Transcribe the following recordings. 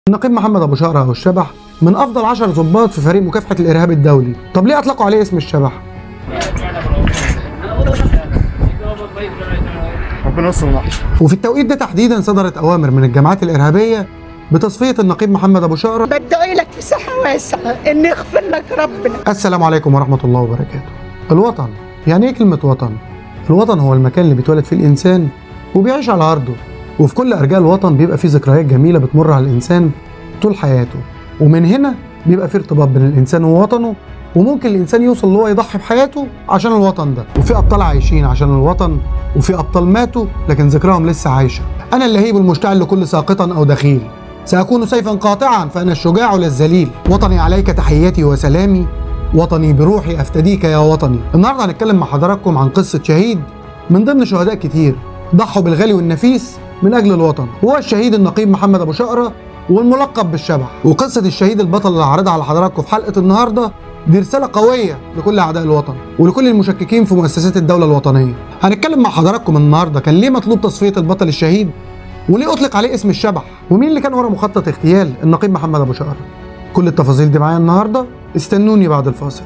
النقيب محمد ابو شقره او الشبح من افضل 10 ضباط في فريق مكافحه الارهاب الدولي طب ليه اطلقوا عليه اسم الشبح ربنا يستر معاك وفي التوقيت ده تحديدا صدرت اوامر من الجماعات الارهابيه بتصفيه النقيب محمد ابو شقره بدعي لك في ساحة واسعة إن يغفر لك ربنا السلام عليكم ورحمه الله وبركاته الوطن يعني ايه كلمه وطن الوطن هو المكان اللي بيتولد فيه الانسان وبيعيش على ارضه وفي كل ارجاء الوطن بيبقى فيه ذكريات جميله بتمر على الانسان طول حياته ومن هنا بيبقى فيه ارتباط بين الانسان ووطنه وممكن الانسان يوصل ان هو يضحي بحياته عشان الوطن ده وفي ابطال عايشين عشان الوطن وفي ابطال ماتوا لكن ذكرهم لسه عايشه انا اللهيب المشتعل لكل ساقطا او دخيل ساكون سيفا قاطعا فانا الشجاع للذليل وطني عليك تحياتي وسلامي وطني بروحي افتديك يا وطني النهارده هنتكلم مع حضراتكم عن قصه شهيد من ضمن شهداء كتير ضحوا بالغالي والنفيس من اجل الوطن وهو الشهيد النقيب محمد ابو شقره والملقب بالشبح وقصه الشهيد البطل اللي هعرضها على حضراتكم في حلقه النهارده دي رساله قويه لكل اعداء الوطن ولكل المشككين في مؤسسات الدوله الوطنيه هنتكلم مع حضراتكم النهارده كان ليه مطلوب تصفيه البطل الشهيد وليه اطلق عليه اسم الشبح ومين اللي كان ورا مخطط اغتيال النقيب محمد ابو شقره كل التفاصيل دي معايا النهارده استنوني بعد الفاصل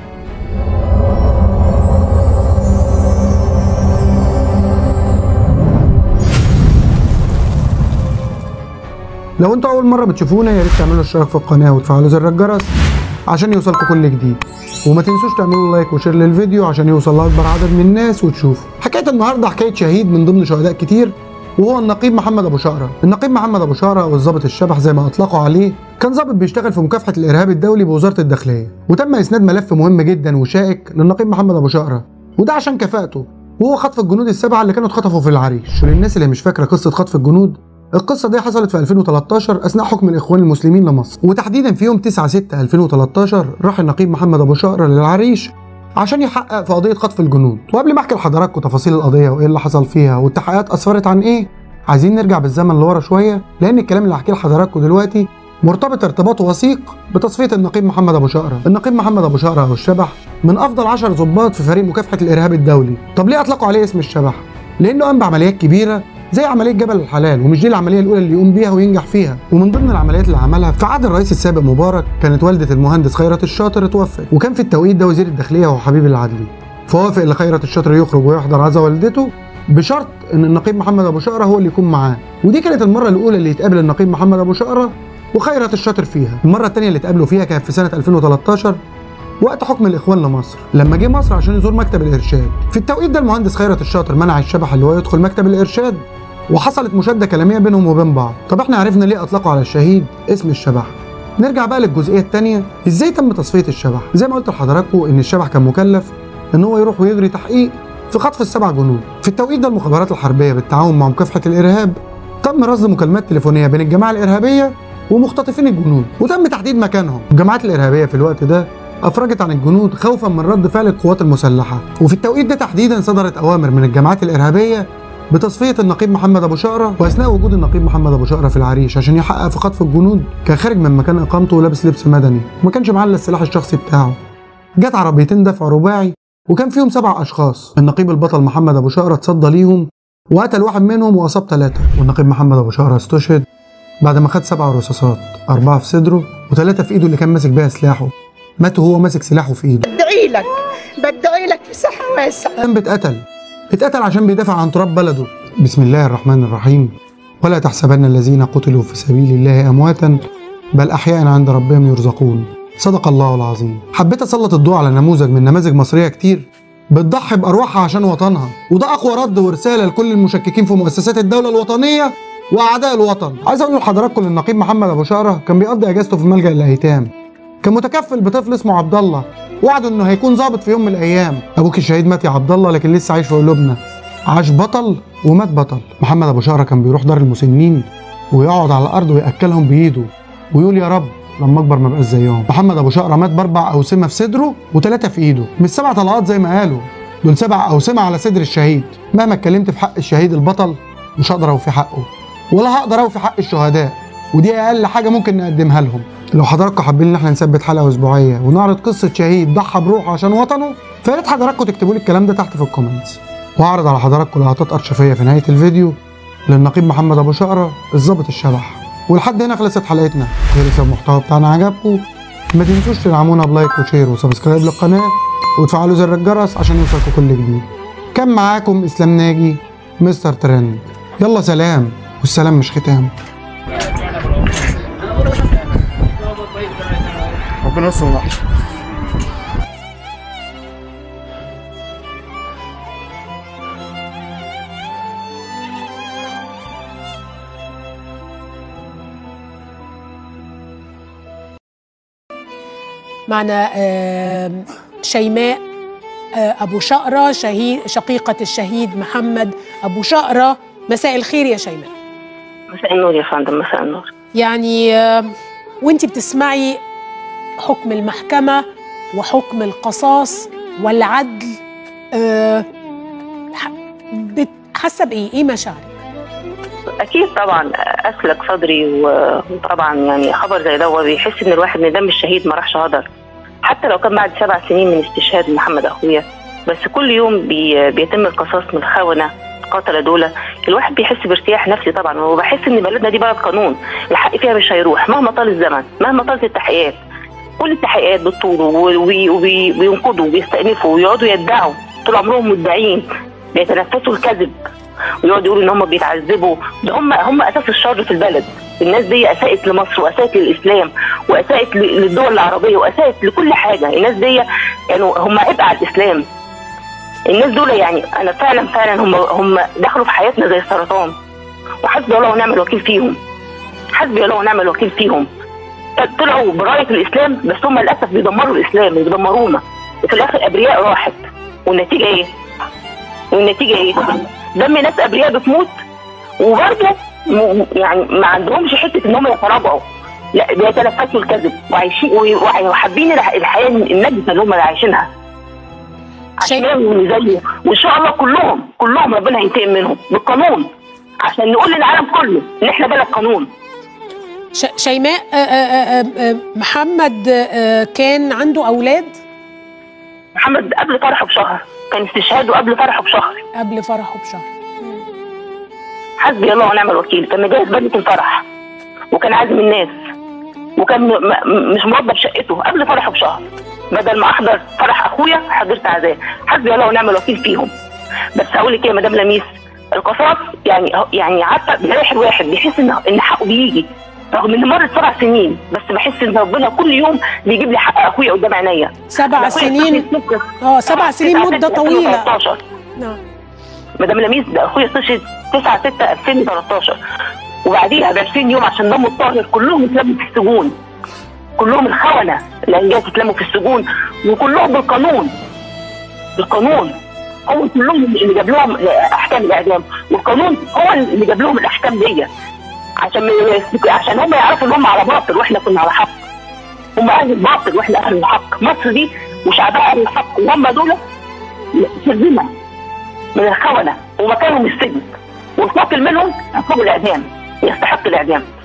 لو انتوا اول مره بتشوفونا يا ريت تعملوا اشتراك في القناه وتفعلوا زر الجرس عشان يوصلكم كل جديد وما تنسوش تعملوا لايك وشير للفيديو عشان يوصل لاكبر عدد من الناس وتشوفوا حكايه النهارده حكايه شهيد من ضمن شهداء كتير وهو النقيب محمد ابو شقره النقيب محمد ابو شقره او الضابط الشبح زي ما اطلقوا عليه كان ضابط بيشتغل في مكافحه الارهاب الدولي بوزاره الداخليه وتم اسناد ملف مهم جدا وشائك للنقيب محمد ابو شقره وده عشان كفاءته وهو خطف الجنود السبعه اللي كانوا اتخطفوا في العريش وللناس اللي مش فاكره قصه خطف الجنود القصة دي حصلت في 2013 أثناء حكم الإخوان المسلمين لمصر وتحديدا في يوم 9 6 2013 راح النقيب محمد أبو شقرة للعريش عشان يحقق في قضية خطف الجنود وقبل ما أحكي لحضراتكم تفاصيل القضية وإيه اللي حصل فيها والتحقيقات أسفرت عن إيه عايزين نرجع بالزمن لورا شوية لأن الكلام اللي هحكيه لحضراتكم دلوقتي مرتبط ارتباط وثيق بتصفية النقيب محمد أبو شقرة النقيب محمد أبو شقرة أو الشبح من أفضل 10 ضباط في فريق مكافحة الإرهاب الدولي طب ليه أطلقوا عليه اسم الشبح؟ لأنه قام بعمليات كبيرة زي عمليه جبل الحلال ومش دي العمليه الاولى اللي يقوم بيها وينجح فيها ومن ضمن العمليات اللي عملها في عهد الرئيس السابق مبارك كانت والده المهندس خيرت الشاطر اتوفت وكان في التوقيت ده وزير الداخليه هو حبيب العدلي فوافق ان خيرت الشاطر يخرج ويحضر عزا والدته بشرط ان النقيب محمد ابو شقره هو اللي يكون معاه ودي كانت المره الاولى اللي يتقابل النقيب محمد ابو شقره وخيرت الشاطر فيها المره الثانيه اللي اتقابلوا فيها كانت في سنه 2013 وقت حكم الاخوان لمصر لما جه مصر عشان يزور مكتب الارشاد في التوقيت ده المهندس خيرت الشاطر منع الشبح اللي هو يدخل مكتب الارشاد وحصلت مشاده كلاميه بينهم وبين بعض طب احنا عرفنا ليه اطلقوا على الشهيد اسم الشبح نرجع بقى للجزئيه الثانيه ازاي تم تصفيه الشبح زي ما قلت لحضراتكم ان الشبح كان مكلف ان هو يروح ويجري تحقيق في خطف السبع جنود في التوقيت ده المخابرات الحربيه بالتعاون مع مكافحه الارهاب تم رصد مكالمات تليفونيه بين الجماعه الارهابيه ومختطفين الجنود وتم تحديد مكانهم الجماعات الارهابيه في الوقت ده افرجت عن الجنود خوفا من رد فعل القوات المسلحه وفي التوقيت ده تحديدا صدرت اوامر من الجماعات الارهابيه بتصفيه النقيب محمد ابو شقره واثناء وجود النقيب محمد ابو شقره في العريش عشان يحقق في خطف الجنود كان خارج من مكان اقامته ولابس لبس مدني وما كانش معاه الا السلاح الشخصي بتاعه جت عربيتين دفع رباعي وكان فيهم سبع اشخاص النقيب البطل محمد ابو شقره اتصدى ليهم وقتل واحد منهم واصاب ثلاثه والنقيب محمد ابو شقره استشهد بعد ما خد سبع رصاصات اربعه في صدره وثلاثه في ايده اللي كان ماسك بيها سلاحه مات وهو ماسك سلاحه في ايده بدعي لك بدعي لك في ساحة واسعة كان بيتقتل اتقتل عشان بيدافع عن تراب بلده بسم الله الرحمن الرحيم ولا تحسبن الذين قتلوا في سبيل الله امواتا بل احياء عند ربهم يرزقون صدق الله العظيم حبيت اسلط الضوء على نموذج من نماذج مصريه كتير بتضحي بارواحها عشان وطنها وده اقوى رد ورساله لكل المشككين في مؤسسات الدوله الوطنيه واعداء الوطن عايز اقول لحضراتكم ان النقيب محمد ابو شقره كان بيقضي اجازته في ملجا الايتام كان متكفل بطفل اسمه عبد الله وعده انه هيكون ظابط في يوم من الايام ابوك الشهيد مات يا عبد الله لكن لسه عايش في قلوبنا عاش بطل ومات بطل محمد ابو شقره كان بيروح دار المسنين ويقعد على الارض وياكلهم بايده ويقول يا رب لما اكبر ما بقاش زيهم محمد ابو شقره مات باربع اوسمه في صدره وثلاثه في ايده مش سبع طلقات زي ما قالوا دول سبع اوسمه على صدر الشهيد مهما اتكلمت في حق الشهيد البطل مش هقدر اوفي حقه ولا هقدر اوفي حق الشهداء ودي اقل حاجه ممكن نقدمها لهم لو حضراتكم حابين ان احنا نثبت حلقه اسبوعيه ونعرض قصه شهيد ضحى بروحه عشان وطنه فيا ريت حضراتكم تكتبوا لي الكلام ده تحت في الكومنتس وهعرض على حضراتكم لقطات ارشفيه في نهايه الفيديو للنقيب محمد ابو شقره الضابط الشبح ولحد هنا خلصت حلقتنا يا ريت لو المحتوى بتاعنا عجبكم ما تنسوش تدعمونا بلايك وشير وسبسكرايب للقناه وتفعلوا زر الجرس عشان يوصلكم كل جديد كان معاكم اسلام ناجي مستر ترند يلا سلام والسلام مش ختام ربنا يستر معاك معنا آم، شيماء آه، أبو شقرة شهيد شقيقة الشهيد محمد أبو شقرة مساء الخير يا شيماء مساء النور يا فندم مساء النور يعني آم، وانت بتسمعي حكم المحكمة وحكم القصاص والعدل آه، ح- بت- حاسة بإيه؟ إيه مشاعرك؟ اكيد طبعا اسلك صدري و- وطبعا يعني خبر زي ده هو بيحس ان الواحد ان دم الشهيد ما راحش هدر حتى لو كان بعد سبع سنين من استشهاد محمد اخويا بس كل يوم بي بيتم القصاص من الخونه القتله دول الواحد بيحس بارتياح نفسي طبعا وبحس ان بلدنا دي بلد قانون الحق فيها مش هيروح مهما طال الزمن مهما طالت التحقيقات كل التحقيقات بالطول وبينقضوا وبيستأنفوا ويقعدوا يدعوا طول عمرهم مدعين بيتنفسوا الكذب ويقعدوا يقولوا ان هم بيتعذبوا ده هم هم اساس الشر في البلد الناس دي اساءت لمصر واساءت للاسلام واساءت ل- للدول العربيه واساءت لكل حاجه الناس دي يعني هم عبء على الاسلام الناس دول يعني انا فعلا فعلا هم هم دخلوا في حياتنا زي السرطان وحسبي الله ونعم الوكيل فيهم حسبي الله ونعم الوكيل فيهم طلعوا برايه الاسلام بس هم للاسف بيدمروا الاسلام بيدمرونا وفي الاخر ابرياء راحت والنتيجه ايه؟ والنتيجه ايه؟ دم ناس ابرياء بتموت وبرضه م- يعني ما عندهمش حته ان هم يتراجعوا لا بيتنفسوا الكذب وعايشين وع- وحابين الح- الحياه النجسه اللي هم عايشينها شيء- عشان زيه وان شاء الله كلهم كلهم ربنا هينتقم منهم بالقانون عشان نقول للعالم كله ان احنا بلد قانون ش- شيماء آه، آه، آه، آه، محمد آه، كان عنده أولاد محمد قبل فرحه بشهر كان استشهاده قبل فرحه بشهر قبل فرحه بشهر حسبي الله ونعم الوكيل كان مجهز بدله الفرح وكان عازم الناس وكان م- م- مش موظف شقته قبل فرحه بشهر بدل ما احضر فرح اخويا حضرت عزاه حسبي الله ونعم الوكيل فيهم بس هقول لك ايه يا مدام لميس القصاص يعني يعني عارفه بيريح الواحد بيحس ان ان حقه بيجي رغم ان مرت سبع سنين بس بحس ان ربنا كل يوم بيجيب لي حق اخويا قدام عينيا سبع أخويا سنين استشهد اه سبع سنين تسعة مدة ستة طويلة 2013. نعم مدام لميس ده اخويا استشهد 9 6 2013 وبعديها ب 20 يوم عشان دمه الطاهر كلهم اتلموا في السجون كلهم الخونه الانجاز اتلموا في السجون وكلهم بالقانون بالقانون هو كلهم اللي جاب لهم احكام الاعدام والقانون هو اللي جاب لهم الاحكام دي عشان ما- عشان هم يعرفوا ان هم على باطل واحنا كنا على حق هم اهل الباطل واحنا اهل الحق مصر دي وشعبها اهل الحق وهم دول سلمه من الخونه ومكانهم السجن والقاتل منهم يحكم الاعدام يستحق الاعدام